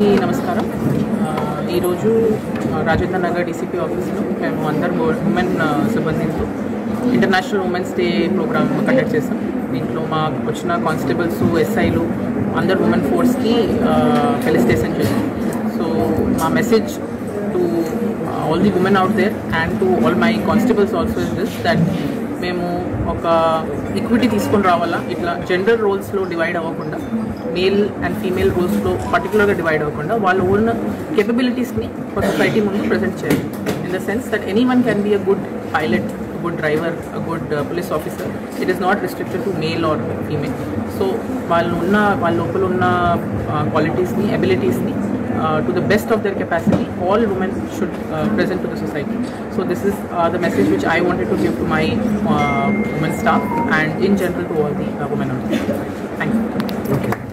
ఈ నమస్కారం ఆ, ఈరోజు ఆ, రాజేంద్ర నగర్ డీసీపీ ఆఫీస్లో మేము అందరు ఉమెన్ సిబ్బందితో international women's day programme conduct చేసాం దీంట్లో మాకు వచ్చిన కానిస్టేబుల్స్ ఎస్ఐలు అందరు ఉమెన్ ఫోర్స్కి ఫెలిసిటేషన్ చేసాం సో మా message to all the women out there and to all my constables also is this that మేము ఒక ఈక్విటీ తీసుకొని రావాలా ఇట్లా జెండర్ రోల్స్లో డివైడ్ అవ్వకుండా మేల్ అండ్ ఫీమేల్ రోల్స్లో పర్టికులర్గా డివైడ్ అవ్వకుండా వాళ్ళ ఓన్ కేపబిలిటీస్ని ఒక సొసైటీ ముందు ప్రజెంట్ చేయాలి in the sense that anyone can be a good pilot good driver good police officer it is not restricted to male or female so వాళ్ళు ఉన్న వాళ్ళ లోపల ఉన్న క్వాలిటీస్ని అబిలిటీస్ని uh, to the best of their capacity, all women should uh, present to the society. So this is uh, the message which I wanted to give to my uh, women staff and in general to all the uh, women out there. Thank you. Okay